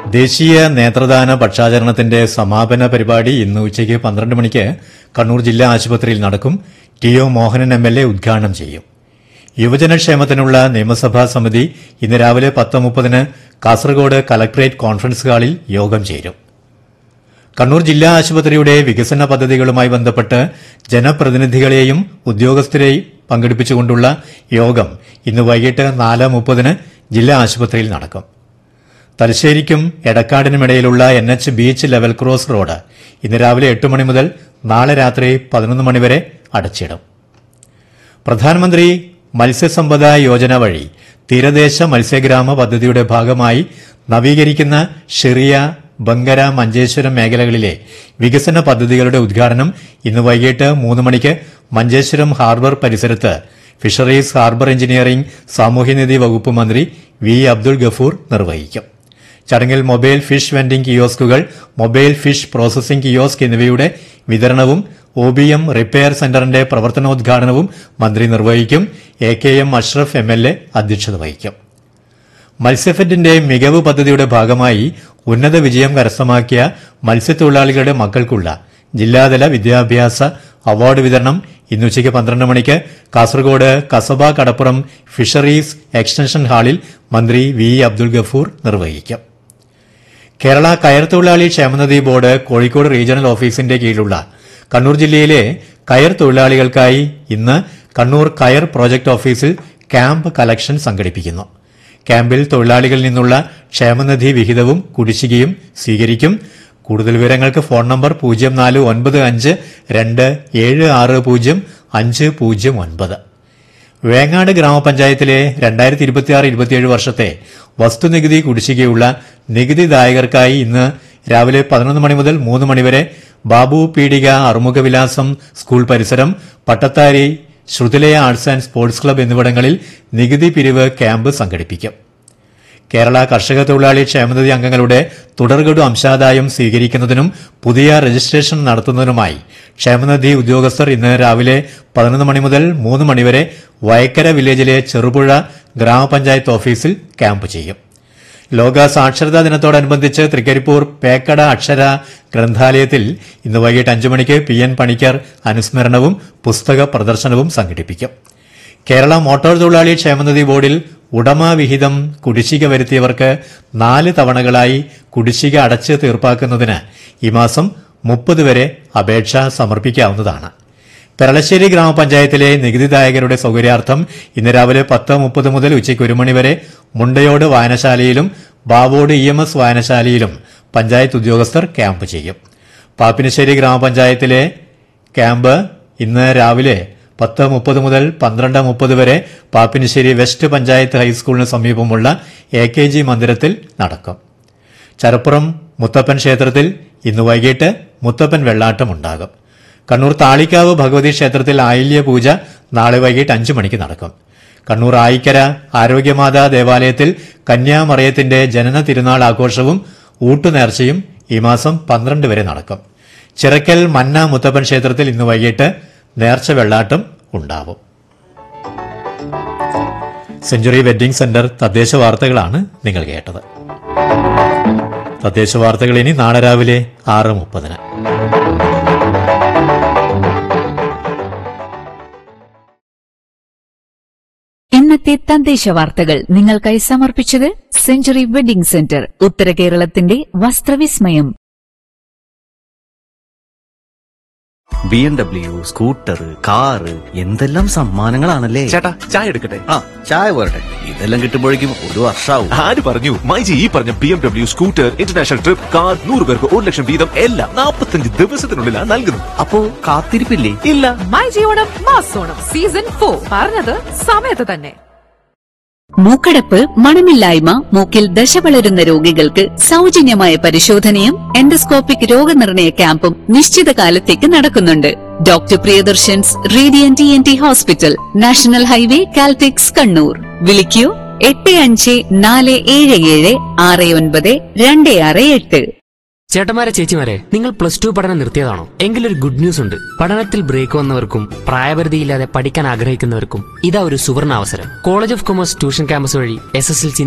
ദേശീയ നേത്രദാന പക്ഷാചരണത്തിന്റെ സമാപന പരിപാടി ഇന്ന് ഉച്ചയ്ക്ക് പന്ത്രണ്ട് മണിക്ക് കണ്ണൂർ ജില്ലാ ആശുപത്രിയിൽ നടക്കും T O Mohanan M L A ഉദ്ഘാടനം ചെയ്യും യുവജനക്ഷേമത്തിനുള്ള നിയമസഭാ സമിതി ഇന്ന് രാവിലെ പത്ത് മുപ്പതിന് കാസർഗോഡ് കലക്ടറേറ്റ് കോൺഫറൻസ് ഹാളിൽ യോഗം ചേരും കണ്ണൂർ ജില്ലാ ആശുപത്രിയുടെ വികസന പദ്ധതികളുമായി ബന്ധപ്പെട്ട് ജനപ്രതിനിധികളെയും ഉദ്യോഗസ്ഥരെയും പങ്കെടുപ്പിച്ചുകൊണ്ടുള്ള യോഗം ഇന്ന് വൈകിട്ട് നാല് മുപ്പതിന് ജില്ലാ ആശുപത്രിയിൽ നടക്കും തലശ്ശേരിക്കും എടക്കാടിനുമിടയിലുള്ള N H beach level cross road ഇന്ന് രാവിലെ എട്ട് മണി മുതൽ നാളെ രാത്രി പതിനൊന്ന് മണിവരെ അടച്ചിടും പ്രധാനമന്ത്രി മത്സ്യസമ്പദ യോജന വഴി തീരദേശ മത്സ്യഗ്രാമ പദ്ധതിയുടെ ഭാഗമായി നവീകരിക്കുന്ന ഷെറിയ ബങ്കര മഞ്ചേശ്വരം മേഖലകളിലെ വികസന പദ്ധതികളുടെ ഉദ്ഘാടനം ഇന്ന് വൈകിട്ട് മൂന്ന് മണിക്ക് മഞ്ചേശ്വരം ഹാർബർ പരിസരത്ത് ഫിഷറീസ് ഹാർബർ എഞ്ചിനീയറിംഗ് സാമൂഹ്യനിധി വകുപ്പ് മന്ത്രി വി അബ്ദുൾ ഗഫൂർ നിർവഹിക്കും ചടങ്ങിൽ മൊബൈൽ ഫിഷ് വെൻഡിംഗ് കിയോസ്കുകൾ മൊബൈൽ ഫിഷ് പ്രോസസിംഗ് കിയോസ്ക് എന്നിവയുടെ വിതരണവും ഒ ബി എം റിപ്പയർ സെന്ററിന്റെ പ്രവർത്തനോദ്ഘാടനവും മന്ത്രി നിർവഹിക്കും A K M Ashraf M L A അധ്യക്ഷത വഹിക്കും മത്സ്യഫെഡിന്റെ മികവ് പദ്ധതിയുടെ ഭാഗമായി ഉന്നത വിജയം കരസ്ഥമാക്കിയ മത്സ്യത്തൊഴിലാളികളുടെ മക്കൾക്കുള്ള ജില്ലാതല വിദ്യാഭ്യാസ അവാർഡ് വിതരണം ഇന്ന് ഉച്ചയ്ക്ക് പന്ത്രണ്ട് മണിക്ക് കാസർഗോഡ് കസബ കടപ്പുറം ഫിഷറീസ് എക്സ്റ്റൻഷൻ ഹാളിൽ മന്ത്രി വി അബ്ദുൾ ഗഫൂർ നിർവഹിക്കും കേരള കയർ തൊഴിലാളി ക്ഷേമനിധി ബോർഡ് കോഴിക്കോട് റീജിയണൽ ഓഫീസിന്റെ കീഴിലുള്ള കണ്ണൂർ ജില്ലയിലെ കയർ തൊഴിലാളികൾക്കായി ഇന്ന് കണ്ണൂർ കയർ പ്രോജക്ട് ഓഫീസിൽ ക്യാമ്പ് കലക്ഷൻ സംഘടിപ്പിക്കുന്നു ക്യാമ്പിൽ തൊഴിലാളികളിൽ നിന്നുള്ള ക്ഷേമനിധി വിഹിതവും കുടിശ്ശികയും സ്വീകരിക്കും കൂടുതൽ വിവരങ്ങൾക്ക് ഫോൺ നമ്പർ പൂജ്യം നാല് ഒൻപത് അഞ്ച് രണ്ട് ഏഴ് ആറ് പൂജ്യം അഞ്ച് പൂജ്യം ഒൻപത് വേങ്ങാട് ഗ്രാമപഞ്ചായത്തിലെ രണ്ടായിരത്തി ഇരുപത്തിയാറ് ഇരുപത്തിയേഴ് വർഷത്തെ വസ്തുനികുതി കുടിശ്ശികയുള്ള നികുതിദായകർക്കായി ഇന്ന് രാവിലെ പതിനൊന്ന് മണി മുതൽ മൂന്ന് മണിവരെ ബാബു പീഡിക അറുമുഖവിലാസം സ്കൂൾ പരിസരം Pattathari Shruthilaya arts and sports club എന്നിവിടങ്ങളിൽ നികുതി പിരിവ് ക്യാമ്പ് സംഘടിപ്പിക്കും കേരള കർഷക തൊഴിലാളി ക്ഷേമനിധി അംഗങ്ങളുടെ തുടർഗഡു അംശാദായം സ്വീകരിക്കുന്നതിനും പുതിയ രജിസ്ട്രേഷൻ നടത്തുന്നതിനുമായി ക്ഷേമനിധി ഉദ്യോഗസ്ഥർ ഇന്ന് രാവിലെ പതിനൊന്ന് മണി മുതൽ മൂന്ന് മണിവരെ വയക്കര വില്ലേജിലെ ചെറുപുഴ ഗ്രാമപഞ്ചായത്ത് ഓഫീസിൽ ക്യാമ്പ് ചെയ്യും ലോക സാക്ഷരതാ ദിനത്തോടനുബന്ധിച്ച് തൃക്കരിപ്പൂർ പേക്കട അക്ഷര ഗ്രന്ഥാലയത്തിൽ ഇന്ന് വൈകിട്ട് അഞ്ചു മണിക്ക് പി എൻ പണിക്കർ അനുസ്മരണവും പുസ്തക പ്രദർശനവും സംഘടിപ്പിക്കും കേരള മോട്ടോർ തൊഴിലാളി ക്ഷേമനിധി ബോർഡിൽ ഉടമവിഹിതം കുടിശ്ശിക വരുത്തിയവർക്ക് നാല് തവണകളായി കുടിശ്ശിക അടച്ച് തീർപ്പാക്കുന്നതിന് ഈ മാസം മുപ്പത് വരെ അപേക്ഷ സമർപ്പിക്കാവുന്നതാണ് പെരളശ്ശേരി ഗ്രാമപഞ്ചായത്തിലെ നികുതിദായകരുടെ സൌകര്യാർത്ഥം ഇന്ന് രാവിലെ പത്ത് മുപ്പത് മുതൽ ഉച്ചയ്ക്ക് ഒരു മണിവരെ മുണ്ടയോട് വായനശാലയിലും ബാവോട് ഇ എം എസ് വായനശാലയിലും പഞ്ചായത്ത് ഉദ്യോഗസ്ഥർ ക്യാമ്പ് ചെയ്യും പാപ്പിനിശ്ശേരി ഗ്രാമപഞ്ചായത്തിലെ ക്യാമ്പ് ഇന്ന് രാവിലെ പത്ത് മുപ്പത് മുതൽ പന്ത്രണ്ട് മുപ്പത് വരെ പാപ്പിനിശ്ശേരി വെസ്റ്റ് പഞ്ചായത്ത് ഹൈസ്കൂളിന് സമീപമുള്ള എ കെ ജി മന്ദിരത്തിൽ നടക്കും ചരപ്പുറം മുത്തപ്പൻ ക്ഷേത്രത്തിൽ ഇന്ന് വൈകിട്ട് മുത്തപ്പൻ വെള്ളാട്ടമുണ്ടാകും കണ്ണൂർ താളിക്കാവ് ഭഗവതി ക്ഷേത്രത്തിൽ ആയില്യ പൂജ നാളെ വൈകിട്ട് അഞ്ചു മണിക്ക് നടക്കും കണ്ണൂർ ആയിക്കര ആരോഗ്യമാതാ ദേവാലയത്തിൽ കന്യാമറയത്തിന്റെ ജനന തിരുനാൾ ആഘോഷവും ഊട്ടുനേർച്ചയും ഈ മാസം പന്ത്രണ്ട് വരെ നടക്കും ചിറക്കൽ മന്ന മുത്തപ്പൻ ക്ഷേത്രത്തിൽ ഇന്ന് വൈകിട്ട് നേർച്ച വെള്ളാട്ടം ഉണ്ടാവും സെഞ്ചുറി വെഡ്ഡിംഗ് സെന്റർ തദ്ദേശ വാർത്തകളാണ് നിങ്ങൾ കേട്ടത് തദ്ദേശ വാർത്തകൾ ഇനി നാളെ രാവിലെ ആറ് മുപ്പതിന് ഇന്നത്തെ തദ്ദേശ വാർത്തകൾ നിങ്ങൾക്കായി സമർപ്പിച്ചത് സെഞ്ചുറി വെഡിംഗ് സെന്റർ ഉത്തര കേരളത്തിന്റെ വസ്ത്രവിസ്മയം B M W scooter car എന്തെല്ലാം സമ്മാനങ്ങളാണല്ലേ ചേട്ടാ ചായ എടുക്കട്ടെ ആ ചായ പോരട്ടെ ഇതെല്ലാം കിട്ടുമ്പോഴേക്കും ഒരു വർഷാവും ആര് പറഞ്ഞു മൈജി ഈ പറഞ്ഞ B M W scooter international trip car നൂറ് പേർക്ക് ഒരു ലക്ഷം വീതം എല്ലാം നാൽപ്പത്തഞ്ച് ദിവസത്തിനുള്ളിലാണ് നൽകുന്നത് അപ്പോ കാത്തിരിപ്പില്ലേ ഇല്ല മൈജിയോണം മാസോണം സീസൺ ഫോർ പറഞ്ഞത് സമയത്ത് തന്നെ മൂക്കടപ്പ് മണമില്ലായ്മ മൂക്കിൽ ദശ വളരുന്ന രോഗികൾക്ക് സൗജന്യമായ പരിശോധനയും എൻഡോസ്കോപ്പിക് രോഗനിർണയ ക്യാമ്പും നിശ്ചിത കാലത്തേക്ക് നടക്കുന്നുണ്ട് doctor Priyadarshan's Radian T N T hospital national highway Caltex Kannur വിളിക്കൂ എട്ട് അഞ്ച് നാല് ഏഴ് ഏഴ് ആറ് ഒൻപത് രണ്ട് ആറ് എട്ട് ചേട്ടന്മാരെ ചേച്ചിമാരെ നിങ്ങൾ പ്ലസ് ടു പഠനം നിർത്തിയതാണോ എങ്കിലൊരു ഗുഡ് ന്യൂസ് ഉണ്ട് പഠനത്തിൽ ബ്രേക്ക് വന്നവർക്കും പ്രായപരിധിയില്ലാതെ പഠിക്കാൻ ആഗ്രഹിക്കുന്നവർക്കും ഇതാ ഒരു സുവർണ അവസരം college of commerce tuition campus വഴി എസ് എസ് എൽ സി